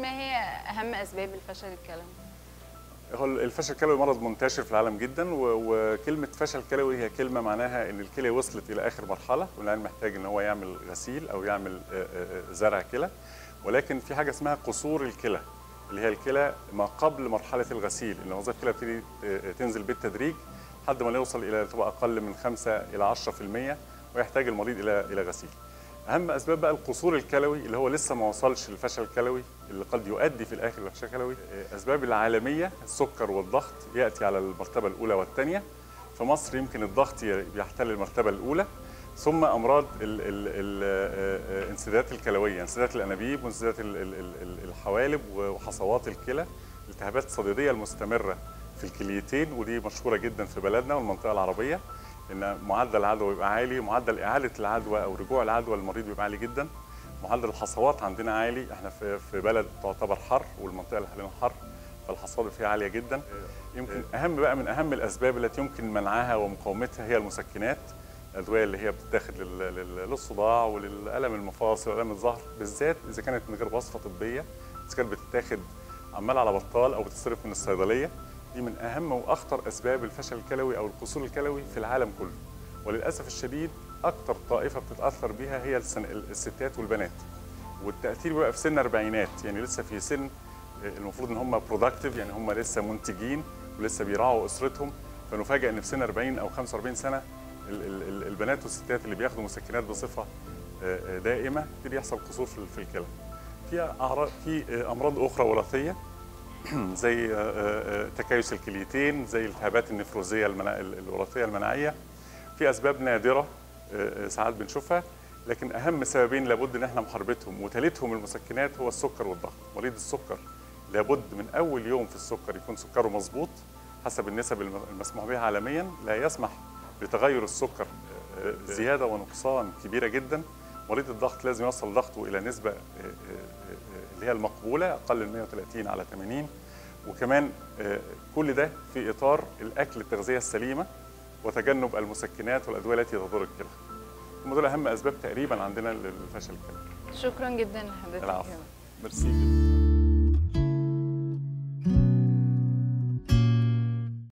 ما هي اهم اسباب الفشل الكلوي هو الفشل الكلوي مرض منتشر في العالم جدا و- وكلمه فشل كلوي هي كلمه معناها ان الكليه وصلت الى اخر مرحله والعيان محتاج ان هو يعمل غسيل او يعمل آه، آه، زرع كلى ولكن في حاجه اسمها قصور الكلى اللي هي الكلى ما قبل مرحله الغسيل ان وظائف الكلى بتبتدي آه، تنزل بالتدريج لحد ما نوصل الى تبقى اقل من 5 الى 10% ويحتاج المريض الى الى غسيل. اهم اسباب بقى القصور الكلوي اللي هو لسه ما وصلش للفشل الكلوي اللي قد يؤدي في الاخر الى فشل كلوي اسباب العالميه السكر والضغط ياتي على المرتبه الاولى والثانيه في مصر يمكن الضغط بيحتل المرتبه الاولى ثم امراض ال- ال- ال- الانسدادات الكلويه انسدادات الانابيب وانسدادات ال- ال- ال- الحوالب وحصوات الكلى الالتهابات الصديديه المستمره في الكليتين ودي مشهوره جدا في بلدنا والمنطقه العربيه ان معدل العدوى بيبقى عالي معدل اعاده العدوى او رجوع العدوى للمريض بيبقى عالي جدا معدل الحصوات عندنا عالي احنا في في بلد تعتبر حر والمنطقه اللي حوالينا حر فالحصاد فيها عاليه جدا يمكن اهم بقى من اهم الاسباب التي يمكن منعها ومقاومتها هي المسكنات الادويه اللي هي بتتاخد لل- لل- للصداع وللالم المفاصل والالم الظهر بالذات اذا كانت من غير وصفه طبيه اذا كانت بتتاخد عمال على بطال او بتصرف من الصيدليه دي من اهم واخطر اسباب الفشل الكلوي او القصور الكلوي في العالم كله وللاسف الشديد اكتر طائفه بتتاثر بيها هي السن- الستات والبنات والتاثير بيبقى في سن اربعينات يعني لسه في سن المفروض ان هم برودكتيف يعني هم لسه منتجين ولسه بيراعوا اسرتهم فنفاجئ ان في سن 40 او 45 سنه ال- ال- ال- البنات والستات اللي بياخدوا مسكنات بصفه آه، آه، دائمه يبتدي يحصل قصور في في الكلى. في اعراض في آه، امراض اخرى وراثيه زي آه، آه، تكيس الكليتين زي الالتهابات النفروزيه المنا... الوراثيه المناعيه في اسباب نادره آه، آه، ساعات بنشوفها لكن اهم سببين لابد ان احنا محاربتهم وثالثهم المسكنات هو السكر والضغط مريض السكر لابد من اول يوم في السكر يكون سكره مظبوط حسب النسب الم- المسموح بها عالميا لا يسمح بتغير السكر آه، آه، زياده ونقصان كبيره جدا مريض الضغط لازم يوصل ضغطه الى نسبه آه، آه، آه، اللي هي المقبوله اقل من 130 على 80 وكمان آه، كل ده في اطار الاكل التغذيه السليمه وتجنب المسكنات والادويه التي تضر الكلى. هم دول اهم اسباب تقريبا عندنا للفشل الكلوي. شكرا جدا لحضرتك العفو. يا ميرسي جدا